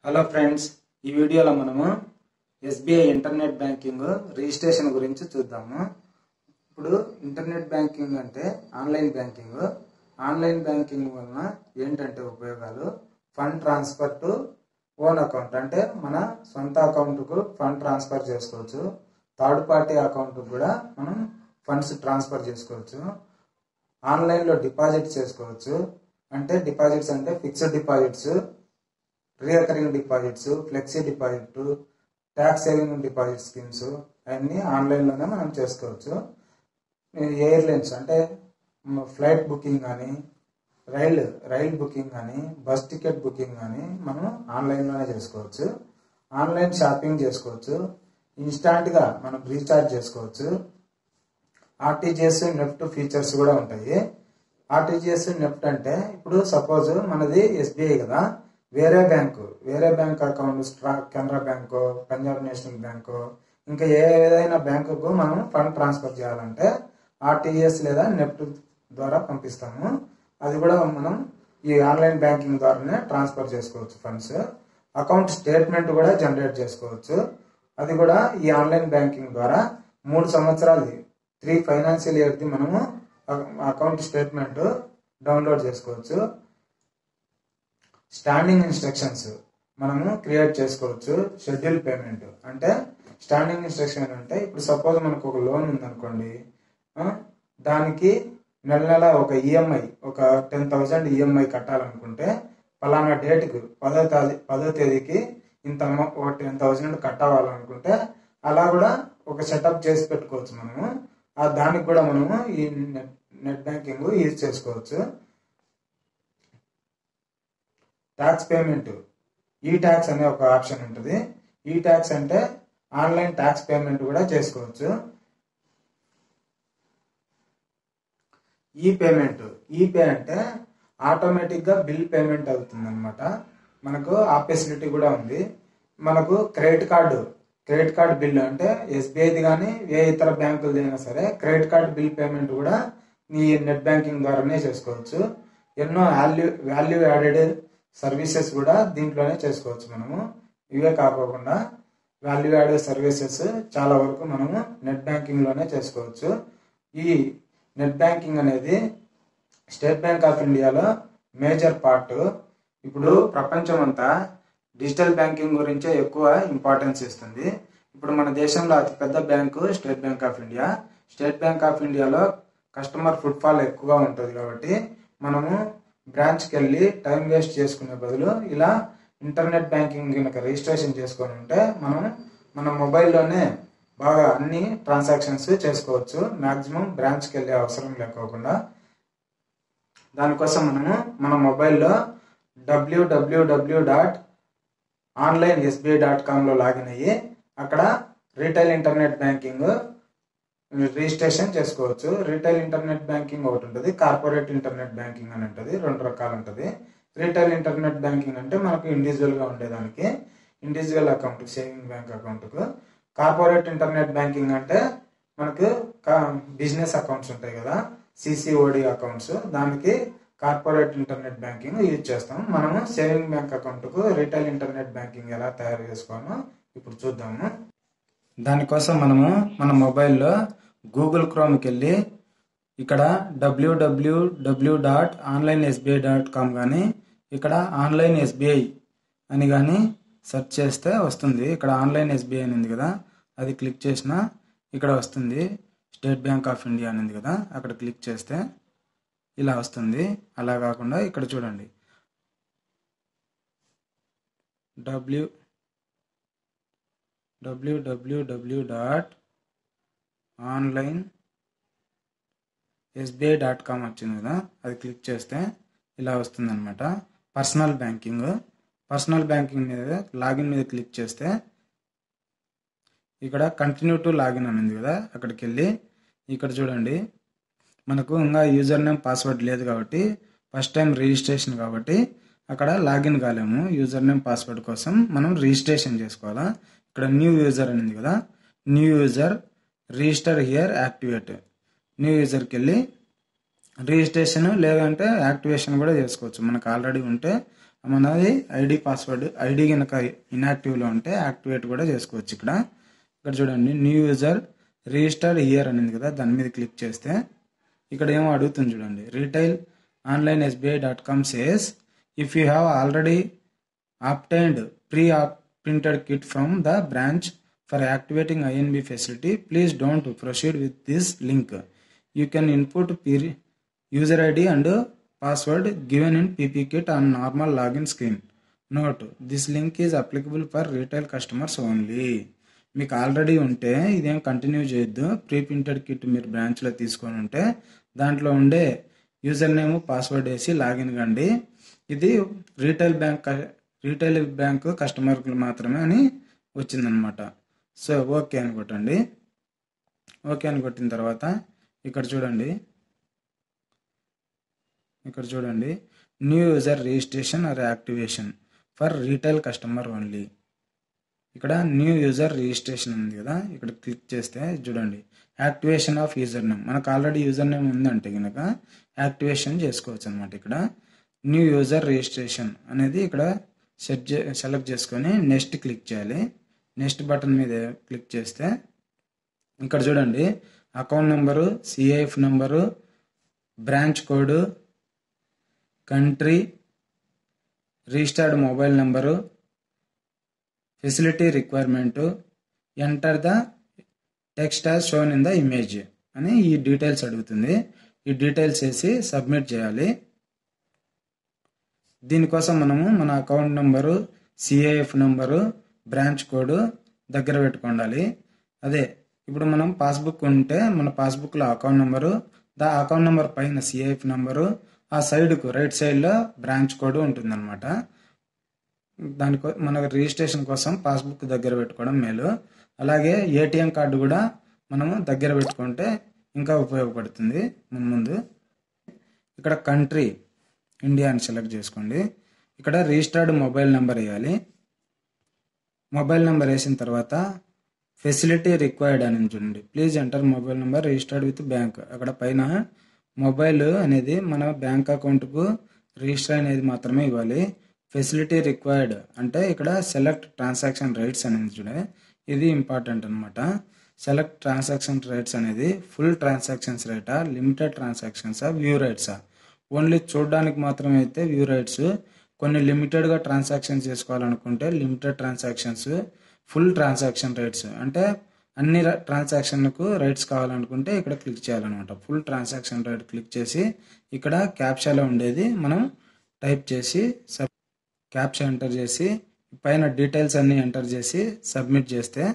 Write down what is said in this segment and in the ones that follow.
Hello friends ఈ వీడియోలో మనము ఎస్బీఐ ఇంటర్నెట్ బ్యాంకింగ్ రిజిస్ట్రేషన్ గురించి చూద్దాము ఇప్పుడు ఇంటర్నెట్ బ్యాంకింగ్ అంటే ఆన్లైన్ బ్యాంకింగ్ ఆన్లైన్ బ్యాంకింగ్ వలన ఏంటంటే ఉపయోగాలు fund transfer to own account అంటే మన సొంత అకౌంట్కు ఫండ్ ట్రాన్స్ఫర్ చేసుకోవచ్చు థర్డ్ పార్టీ అకౌంట్కి కూడా మనం ఫండ్స్ ట్రాన్స్ఫర్ చేసుకోవచ్చు ఆన్లైన్లో డిపాజిట్ చేసుకోవచ్చు అంటే డిపాజిట్స్ అంటే fixed deposits recurring deposits flexi deposit tax saving deposit schemes అవన్నీ ఆన్లైన్లోనే మనం చేసుకోవచ్చు ఎయిర్లైన్స్ అంటే ఫ్లైట్ బుకింగ్ కానీ రైల్ రైల్ బుకింగ్ కానీ బస్ టికెట్ బుకింగ్ కానీ మనం ఆన్లైన్లోనే చేసుకోవచ్చు ఆన్లైన్ షాపింగ్ చేసుకోవచ్చు ఇన్స్టాంట్గా మనం రీఛార్జ్ చేసుకోవచ్చు ఆర్టీజీఎస్ నెఫ్ట్ ఫీచర్స్ కూడా ఉంటాయి ఆర్టీజీఎస్ నెఫ్ట్ అంటే ఇప్పుడు సపోజ్ మనది ఎస్బీఐ కదా వేరే బ్యాంకు వేరే bank account Canara bank Punjab national bank ఇంకా ఏ ఏదైనా బ్యాంకుకు మనం ఫండ్ ట్రాన్స్ఫర్ చేయాలంటే ఆర్టీజీఎస్ లేదా నెఫ్ట్ ద్వారా పంపిస్తాము అది కూడా మనం ఈ ఆన్లైన్ బ్యాంకింగ్ ద్వారానే ట్రాన్స్ఫర్ చేసుకోవచ్చు ఫండ్స్ అకౌంట్ స్టేట్మెంట్ కూడా జనరేట్ చేసుకోవచ్చు అది కూడా ఈ ఆన్లైన్ బ్యాంకింగ్ ద్వారా మూడు సంవత్సరాలది త్రీ ఫైనాన్షియల్ ఇయర్ది మనము అకౌంట్ స్టేట్మెంట్ డౌన్లోడ్ చేసుకోవచ్చు స్టాండింగ్ ఇన్స్ట్రక్షన్స్ మనము క్రియేట్ చేసుకోవచ్చు షెడ్యూల్ పేమెంట్ అంటే స్టాండింగ్ ఇన్స్ట్రక్షన్ అంటే ఇప్పుడు సపోజ్ మనకు ఒక లోన్ ఉందనుకోండి దానికి నెల నెల ఒక ఈఎంఐ ఒక టెన్ థౌజండ్ ఈఎంఐ కట్టాలనుకుంటే ఫలానా డేట్కి పదో తేదీ పదో తేదీకి ఇంత ఒక టెన్ థౌజండ్ కట్టవాలనుకుంటే అలా కూడా ఒక సెటప్ చేసి పెట్టుకోవచ్చు మనము ఆ దానికి కూడా మనము ఈ నెట్ నెట్ బ్యాంకింగ్ యూజ్ చేసుకోవచ్చు ట్యాక్స్ పేమెంట్ ఈ ట్యాక్స్ అనే ఒక ఆప్షన్ ఉంటుంది ఈ ట్యాక్స్ అంటే ఆన్లైన్ ట్యాక్స్ పేమెంట్ కూడా చేసుకోవచ్చు ఈ పేమెంట్ ఈ పే అంటే ఆటోమేటిక్గా బిల్ పేమెంట్ అవుతుంది అనమాట మనకు ఆ ఫెసిలిటీ కూడా ఉంది మనకు credit card credit card bill అంటే ఎస్బీఐది కానీ ఏ ఇతర బ్యాంకులది అయినా సరే క్రెడిట్ కార్డు బిల్ పేమెంట్ కూడా ఈ నెట్ బ్యాంకింగ్ ద్వారానే చేసుకోవచ్చు ఎన్నో వాల్యూ వాల్యూ యాడెడ్ సర్వీసెస్ కూడా దీంట్లోనే చేసుకోవచ్చు మనము ఇవే కాకోకుండా వాల్యూ యాడెడ్ సర్వీసెస్ చాలా వరకు మనము నెట్ బ్యాంకింగ్లోనే చేసుకోవచ్చు ఈ నెట్ బ్యాంకింగ్ అనేది స్టేట్ బ్యాంక్ ఆఫ్ ఇండియాలో మేజర్ పార్ట్ ఇప్పుడు ప్రపంచం అంతా డిజిటల్ బ్యాంకింగ్ గురించే ఎక్కువ ఇంపార్టెన్స్ ఇస్తుంది ఇప్పుడు మన దేశంలో అతిపెద్ద bank state bank of India state bank of ఇండియాలో కస్టమర్ ఫుట్ఫాల్ ఎక్కువగా ఉంటుంది కాబట్టి మనము బ్రాంచ్కి వెళ్ళి టైం వేస్ట్ చేసుకునే బదులు ఇలా ఇంటర్నెట్ బ్యాంకింగ్ కనుక రిజిస్ట్రేషన్ చేసుకొని ఉంటే మనం మన మొబైల్లోనే బాగా అన్ని ట్రాన్సాక్షన్స్ చేసుకోవచ్చు మ్యాక్సిమం బ్రాంచ్కి వెళ్ళే అవసరం లేకోకుండా దానికోసం మనము మన మొబైల్లో W W W dot online SBI dot కామ్లో లాగిన్ అయ్యి అక్కడ రీటైల్ ఇంటర్నెట్ బ్యాంకింగ్ రిజిస్ట్రేషన్ చేసుకోవచ్చు రీటైల్ ఇంటర్నెట్ బ్యాంకింగ్ ఒకటి ఉంటుంది కార్పొరేట్ ఇంటర్నెట్ బ్యాంకింగ్ అని ఉంటుంది రెండు రకాలు ఉంటుంది రీటైల్ ఇంటర్నెట్ బ్యాంకింగ్ అంటే మనకు ఇండివిజువల్గా ఉండేదానికి ఇండివిజువల్ అకౌంట్ సేవింగ్ బ్యాంక్ అకౌంట్కు కార్పొరేట్ ఇంటర్నెట్ బ్యాంకింగ్ అంటే మనకు బిజినెస్ అకౌంట్స్ ఉంటాయి కదా సిసిఓడి అకౌంట్స్ దానికి కార్పొరేట్ ఇంటర్నెట్ బ్యాంకింగ్ యూజ్ చేస్తాం మనము సేవింగ్ బ్యాంక్ అకౌంట్కు రీటైల్ ఇంటర్నెట్ బ్యాంకింగ్ ఎలా తయారు చేసుకోవాలో ఇప్పుడు చూద్దాము దానికోసం మనము మన మొబైల్లో గూగుల్ క్రోమ్కి వెళ్ళి ఇక్కడ W W W dot online SBI dot com కానీ ఇక్కడ ఆన్లైన్ ఎస్బీఐ అని కానీ సెర్చ్ చేస్తే వస్తుంది ఇక్కడ ఆన్లైన్ ఎస్బీఐ అని ఉంది కదా అది క్లిక్ చేసినా ఇక్కడ వస్తుంది స్టేట్ బ్యాంక్ ఆఫ్ ఇండియా అని ఉంది కదా అక్కడ క్లిక్ చేస్తే ఇలా వస్తుంది అలా కాకుండా ఇక్కడ చూడండి W W W W dot online SBI dot com వచ్చింది కదా అది క్లిక్ చేస్తే ఇలా వస్తుందన్నమాట పర్సనల్ బ్యాంకింగ్ పర్సనల్ బ్యాంకింగ్ మీద లాగిన్ మీద క్లిక్ చేస్తే ఇక్కడ కంటిన్యూ టు లాగిన్ అని ఉంది కదా అక్కడికి వెళ్ళి ఇక్కడ చూడండి మనకు ఇంకా యూజర్ నేమ్ పాస్వర్డ్ లేదు కాబట్టి ఫస్ట్ టైం రిజిస్ట్రేషన్ కాబట్టి అక్కడ లాగిన్ కాలేము యూజర్ నేమ్ పాస్వర్డ్ కోసం మనం రిజిస్ట్రేషన్ చేసుకోవాలా ఇక్కడ న్యూ యూజర్ అని ఉంది కదా new user register here activate new యూజర్కి వెళ్ళి రిజిస్ట్రేషన్ లేదంటే యాక్టివేషన్ కూడా చేసుకోవచ్చు మనకు ఆల్రెడీ ఉంటే మనది ఐడి పాస్వర్డ్ ఐడి కనుక ఇన్యాక్టివ్లో ఉంటే యాక్టివేట్ కూడా చేసుకోవచ్చు ఇక్కడ ఇక్కడ చూడండి న్యూ యూజర్ రిజిస్టర్ ఇయర్ అనేది కదా దాని మీద క్లిక్ చేస్తే ఇక్కడ ఏమో అడుగుతుంది చూడండి retail online SBI dot com says if you have already obtained pre-printed kit from the branch for activating INB facility, please don't proceed with this link. You can input peer- user ID and password given in PP kit on normal login screen. Note, this link is applicable for retail customers only. మీకు already ఉంటే ఇదేం continue చేయొద్దు pre printed kit మీరు బ్రాంచ్లో తీసుకొని ఉంటే దాంట్లో ఉండే యూజర్ నేమ్ పాస్వర్డ్ వేసి లాగిన్ కండి ఇది రీటైల్ బ్యాంక్ రీటైల్ బ్యాంక్ కస్టమర్కి మాత్రమే అని వచ్చిందనమాట సో ఓకే అని కొట్టండి ఓకే అని కొట్టిన తర్వాత ఇక్కడ చూడండి ఇక్కడ చూడండి new user registration or activation for retail customer only ఇక్కడ న్యూ యూజర్ రిజిస్ట్రేషన్ ఉంది కదా ఇక్కడ క్లిక్ చేస్తే చూడండి యాక్టివేషన్ ఆఫ్ యూజర్ నేమ్ మనకు ఆల్రెడీ యూజర్ నేమ్ ఉందంటే కనుక యాక్టివేషన్ చేసుకోవచ్చు అనమాట ఇక్కడ న్యూ యూజర్ రిజిస్ట్రేషన్ అనేది ఇక్కడ సెట్ చే సెలెక్ట్ చేసుకొని నెక్స్ట్ క్లిక్ చేయాలి నెక్స్ట్ బటన్ మీద క్లిక్ చేస్తే ఇక్కడ చూడండి account number CIF number branch code country registered mobile number facility requirement enter the text as shown in the image అని ఈ డీటెయిల్స్ అడుగుతుంది ఈ డీటెయిల్స్ వేసి సబ్మిట్ చేయాలి దీనికోసం మనము మన account number CIF number branch code దగ్గర పెట్టుకోండాలి అదే ఇప్పుడు మనం పాస్బుక్ ఉంటే మన పాస్బుక్లో అకౌంట్ నెంబరు దా అకౌంట్ నెంబర్ పైన సిఐఎఫ్ నెంబరు ఆ సైడ్కు రైట్ సైడ్లో బ్రాంచ్ కోడ్ ఉంటుందన్నమాట దానికో మన రిజిస్ట్రేషన్ కోసం పాస్బుక్ దగ్గర పెట్టుకోవడం మేలు అలాగే ఏటీఎం కార్డు కూడా మనము దగ్గర పెట్టుకుంటే ఇంకా ఉపయోగపడుతుంది ముందు ముందు ఇక్కడ కంట్రీ ఇండియా అని సెలెక్ట్ చేసుకోండి ఇక్కడ రిజిస్టర్డ్ మొబైల్ నెంబర్ వేయాలి మొబైల్ నెంబర్ వేసిన తర్వాత ఫెసిలిటీ రిక్వైర్డ్ అని చూడండి please enter mobile number registered with bank అక్కడ పైన మొబైల్ అనేది మన బ్యాంక్ అకౌంట్కు రిజిస్టర్ అనేది మాత్రమే ఇవ్వాలి ఫెసిలిటీ రిక్వైర్డ్ అంటే ఇక్కడ సెలెక్ట్ ట్రాన్సాక్షన్ రైట్స్ అనేది చూడే ఇది ఇంపార్టెంట్ అనమాట సెలెక్ట్ ట్రాన్సాక్షన్ రైట్స్ అనేది ఫుల్ ట్రాన్సాక్షన్స్ రైటా లిమిటెడ్ ట్రాన్సాక్షన్సా వ్యూ రైట్సా ఓన్లీ చూడడానికి మాత్రమే అయితే వ్యూ రైట్స్ కొన్ని లిమిటెడ్గా ట్రాన్సాక్షన్స్ చేసుకోవాలనుకుంటే limited transactions full transaction rights అంటే అన్ని ట్రాన్సాక్షన్లకు రైట్స్ కావాలనుకుంటే ఇక్కడ క్లిక్ చేయాలన్నమాట ఫుల్ ట్రాన్సాక్షన్ రైట్ క్లిక్ చేసి ఇక్కడ క్యాప్షాలో ఉండేది మనం టైప్ చేసి సబ్ క్యాప్షా ఎంటర్ చేసి పైన డీటెయిల్స్ అన్నీ ఎంటర్ చేసి సబ్మిట్ చేస్తే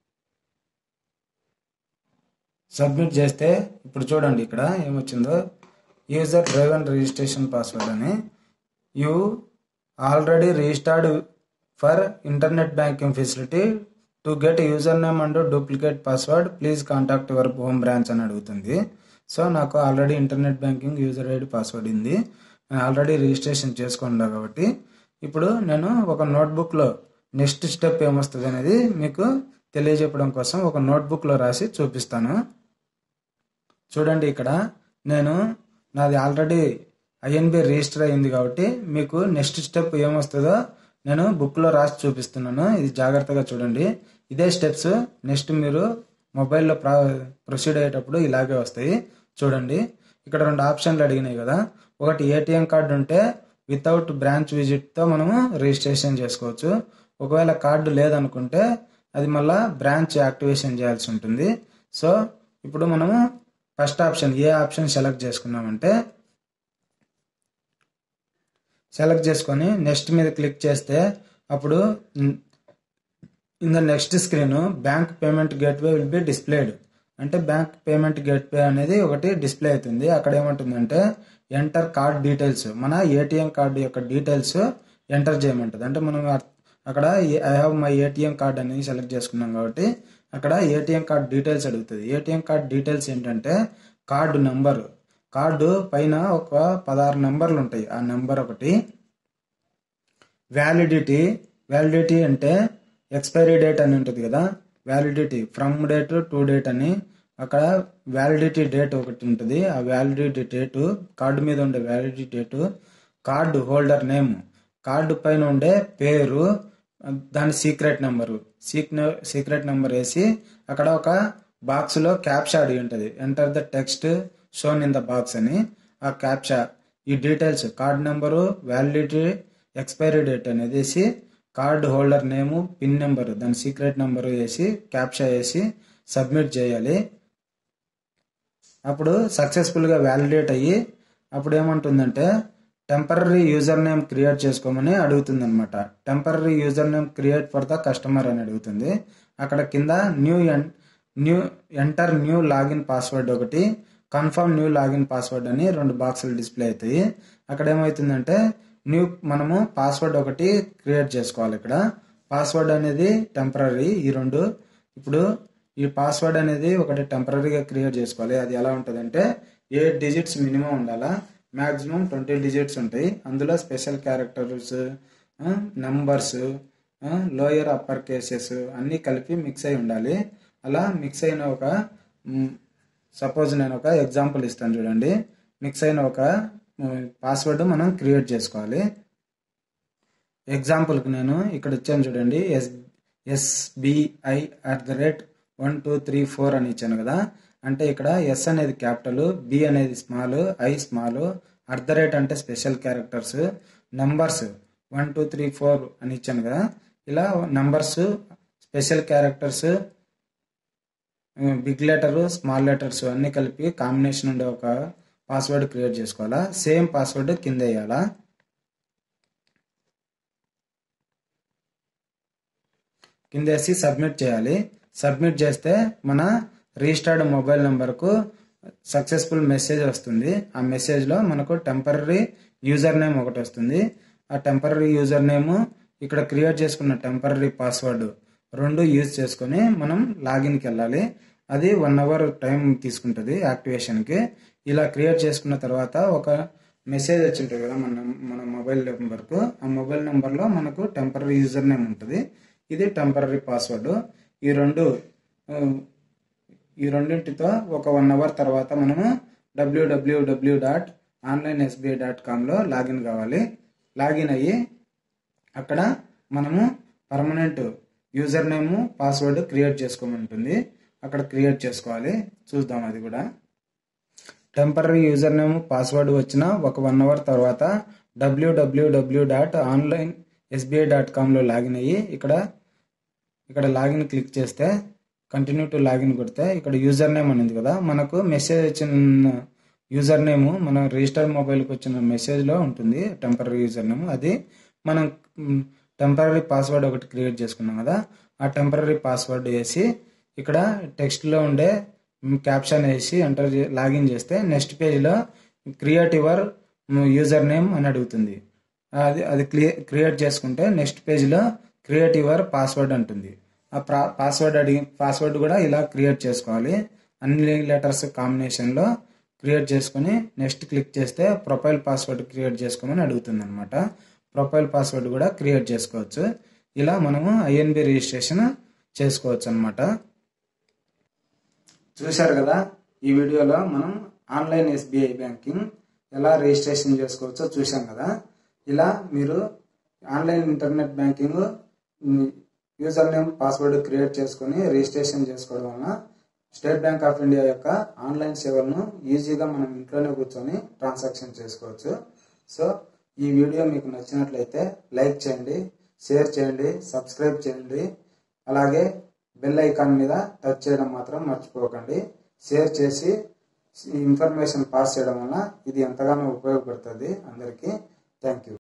సబ్మిట్ చేస్తే ఇప్పుడు చూడండి ఇక్కడ ఏమొచ్చిందో యూజర్ డ్రైవన్ రిజిస్ట్రేషన్ పాస్వర్డ్ అని you already registered for internet banking facility to get user name and duplicate password please contact your home branch అని అడుగుతుంది సో నాకు already internet banking user ID password ఉంది నేను ఆల్రెడీ రిజిస్ట్రేషన్ చేసుకున్నా కాబట్టి ఇప్పుడు నేను ఒక నోట్బుక్లో నెక్స్ట్ స్టెప్ ఏమొస్తుంది అనేది మీకు తెలియజెప్పడం కోసం ఒక నోట్బుక్లో రాసి చూపిస్తాను చూడండి ఇక్కడ నేను నాది ఆల్రెడీ ఐఎన్బి రిజిస్టర్ అయింది కాబట్టి మీకు నెక్స్ట్ స్టెప్ ఏమొస్తుందో నేను బుక్లో రాసి చూపిస్తున్నాను ఇది జాగ్రత్తగా చూడండి ఇదే స్టెప్స్ నెక్స్ట్ మీరు మొబైల్లో ప్రా ప్రొసీడ్ అయ్యేటప్పుడు ఇలాగే వస్తాయి చూడండి ఇక్కడ రెండు ఆప్షన్లు అడిగినాయి కదా ఒకటి ఏటీఎం కార్డు ఉంటే వితౌట్ బ్రాంచ్ విజిట్తో మనము రిజిస్ట్రేషన్ చేసుకోవచ్చు ఒకవేళ కార్డు లేదనుకుంటే అది మళ్ళా బ్రాంచ్ యాక్టివేషన్ చేయాల్సి ఉంటుంది సో ఇప్పుడు మనము ఫస్ట్ ఆప్షన్ ఏ ఆప్షన్ సెలెక్ట్ చేసుకున్నామంటే సెలెక్ట్ చేసుకొని నెక్స్ట్ మీద క్లిక్ చేస్తే అప్పుడు in the next screen bank payment gateway will be displayed అంటే బ్యాంక్ పేమెంట్ గేట్వే అనేది ఒకటి డిస్ప్లే అవుతుంది అక్కడ ఏమంటుందంటే ఎంటర్ కార్డ్ డీటెయిల్స్ మన ఏటీఎం కార్డు యొక్క డీటెయిల్స్ ఎంటర్ చేయమంటుంది అంటే మనం అక్కడ I have my ATM card అనేది సెలెక్ట్ చేసుకున్నాం కాబట్టి అక్కడ ఏటీఎం కార్డ్ డీటెయిల్స్ అడుగుతుంది ఏటీఎం కార్డ్ డీటెయిల్స్ ఏంటంటే కార్డు నెంబర్ కార్డు పైన ఒక పదహారు నెంబర్లు ఉంటాయి ఆ నెంబర్ ఒకటి వ్యాలిడిటీ వ్యాలిడిటీ అంటే ఎక్స్పైరీ డేట్ అని ఉంటుంది కదా validity from date to date అని అక్కడ వ్యాలిడిటీ డేట్ ఒకటి ఉంటుంది ఆ వ్యాలిడిటీ డేటు కార్డు మీద ఉండే validity date card holder name card పైన ఉండే పేరు దాని సీక్రెట్ నెంబరు సీక్ సీక్రెట్ నెంబర్ వేసి అక్కడ ఒక బాక్స్లో క్యాప్షా అడిగి ఉంటుంది enter the text shown in the box అని ఆ క్యాప్షా ఈ details card number validity expiry date అనేది వేసి card holder name pin number దాని సీక్రెట్ నెంబరు వేసి క్యాప్షా వేసి సబ్మిట్ చేయాలి అప్పుడు సక్సెస్ఫుల్గా వ్యాలిడేట్ అయ్యి అప్పుడు ఏమంటుందంటే టెంపరీ యూజర్ నేమ్ క్రియేట్ చేసుకోమని అడుగుతుంది అనమాట temporary user name create for the customer అని అడుగుతుంది అక్కడ కింద న్యూ ఎన్ new enter new login password ఒకటి కన్ఫర్మ్ న్యూ లాగిన్ పాస్వర్డ్ అని రెండు బాక్సులు డిస్ప్లే అవుతాయి అక్కడ ఏమవుతుందంటే న్యూ మనము పాస్వర్డ్ ఒకటి క్రియేట్ చేసుకోవాలి ఇక్కడ పాస్వర్డ్ అనేది టెంపరీ ఈ రెండు ఇప్పుడు ఈ పాస్వర్డ్ అనేది ఒకటి టెంపరీగా క్రియేట్ చేసుకోవాలి అది ఎలా ఉంటుందంటే ఎయిట్ డిజిట్స్ మినిమం ఉండాలా మ్యాక్సిమం ట్వంటీ డిజిట్స్ ఉంటాయి అందులో special characters numbers lower upper cases అన్నీ కలిపి మిక్స్ అయి ఉండాలి అలా మిక్స్ అయిన ఒక సపోజ్ నేను ఒక ఎగ్జాంపుల్ ఇస్తాను చూడండి మిక్స్ అయిన ఒక పాస్వర్డ్ మనం క్రియేట్ చేసుకోవాలి ఎగ్జాంపుల్కి నేను ఇక్కడ ఇచ్చాను చూడండి S SBI at the rate one two three four అని ఇచ్చాను కదా అంటే ఇక్కడ ఎస్ అనేది క్యాపిటల్ బి అనేది small I small at the rate అంటే special characters numbers one two three four అని ఇచ్చాను కదా ఇలా numbers special characters big letter small letters అన్నీ కలిపి కాంబినేషన్ ఉండే ఒక పాస్వర్డ్ క్రియేట్ చేసుకోవాలా సేమ్ పాస్వర్డ్ కింద వేయాలా కింద వేసి సబ్మిట్ చేయాలి సబ్మిట్ చేస్తే మన రిజిస్టర్డ్ మొబైల్ నెంబర్కు సక్సెస్ఫుల్ మెసేజ్ వస్తుంది ఆ మెసేజ్లో మనకు టెంపరీ యూజర్ నేమ్ ఒకటి వస్తుంది ఆ టెంపరీ యూజర్ నేమ్ ఇక్కడ క్రియేట్ చేసుకున్న టెంపరీ పాస్వర్డ్ రెండు యూజ్ చేసుకొని మనం లాగిన్కి వెళ్ళాలి అది వన్ అవర్ టైం తీసుకుంటుంది యాక్టివేషన్కి ఇలా క్రియేట్ చేసుకున్న తర్వాత ఒక మెసేజ్ వచ్చి ఉంటుంది కదా మన మన మొబైల్ నెంబర్కు ఆ మొబైల్ నెంబర్లో మనకు టెంపరీ యూజర్ నేమ్ ఉంటుంది ఇది టెంపరీ పాస్వర్డ్ ఈ రెండు ఈ రెండింటితో ఒక వన్ అవర్ తర్వాత మనము W W W dot online SBI dot కామ్లో లాగిన్ కావాలి లాగిన్ అయ్యి అక్కడ మనము permanent user name password create చేసుకోమంటుంది అక్కడ క్రియేట్ చేసుకోవాలి చూద్దాం అది కూడా టెంపరీ యూజర్ నేమ్ పాస్వర్డ్ వచ్చిన ఒక వన్ అవర్ తర్వాత W W W dot online SBI dot కామ్లో లాగిన్ అయ్యి ఇక్కడ ఇక్కడ లాగిన్ క్లిక్ చేస్తే కంటిన్యూ టు లాగిన్ కొడితే ఇక్కడ యూజర్ నేమ్ అనేది కదా మనకు మెసేజ్ వచ్చిన యూజర్ నేమ్ మన రిజిస్టర్ మొబైల్కి వచ్చిన మెసేజ్లో ఉంటుంది టెంపరీ యూజర్ నేమ్ అది మనం టెంపరీ పాస్వర్డ్ ఒకటి క్రియేట్ చేసుకున్నాం కదా ఆ టెంపరీ పాస్వర్డ్ వేసి ఇక్కడ టెక్స్ట్లో ఉండే క్యాప్షన్ వేసి ఎంటర్ లాగిన్ చేస్తే నెక్స్ట్ పేజ్లో క్రియేట్ యువర్ యూజర్ నేమ్ అని అడుగుతుంది అది అది క్రియేట్ చేసుకుంటే నెక్స్ట్ పేజ్లో క్రియేట్ యువర్ పాస్వర్డ్ అంటుంది ఆ ప్రా పాస్వర్డ్ అడిగి పాస్వర్డ్ కూడా ఇలా క్రియేట్ చేసుకోవాలి అన్ని లెటర్స్ కాంబినేషన్లో క్రియేట్ చేసుకొని నెక్స్ట్ క్లిక్ చేస్తే ప్రొఫైల్ పాస్వర్డ్ క్రియేట్ చేసుకోమని అడుగుతుంది అనమాట ప్రొఫైల్ పాస్వర్డ్ కూడా క్రియేట్ చేసుకోవచ్చు ఇలా మనము ఐఎన్బి రిజిస్ట్రేషన్ చేసుకోవచ్చు అనమాట చూశారు కదా ఈ వీడియోలో మనం ఆన్లైన్ ఎస్బీఐ బ్యాంకింగ్ ఎలా రిజిస్ట్రేషన్ చేసుకోవచ్చో చూసాం కదా ఇలా మీరు online internet banking user name password create చేసుకొని రిజిస్ట్రేషన్ చేసుకోవడం వలన స్టేట్ బ్యాంక్ ఆఫ్ ఇండియా యొక్క ఆన్లైన్ సేవలను ఈజీగా మనం ఇంట్లోనే కూర్చొని ట్రాన్సాక్షన్ చేసుకోవచ్చు సో ఈ వీడియో మీకు నచ్చినట్లయితే లైక్ చేయండి షేర్ చేయండి సబ్స్క్రైబ్ చేయండి అలాగే బెల్ ఐకాన్ మీద టచ్ చేయడం మాత్రం మర్చిపోకండి షేర్ చేసి ఇన్ఫర్మేషన్ పాస్ చేయడం వల్ల ఇది ఎంతగానో ఉపయోగపడుతుంది అందరికీ థ్యాంక్ యూ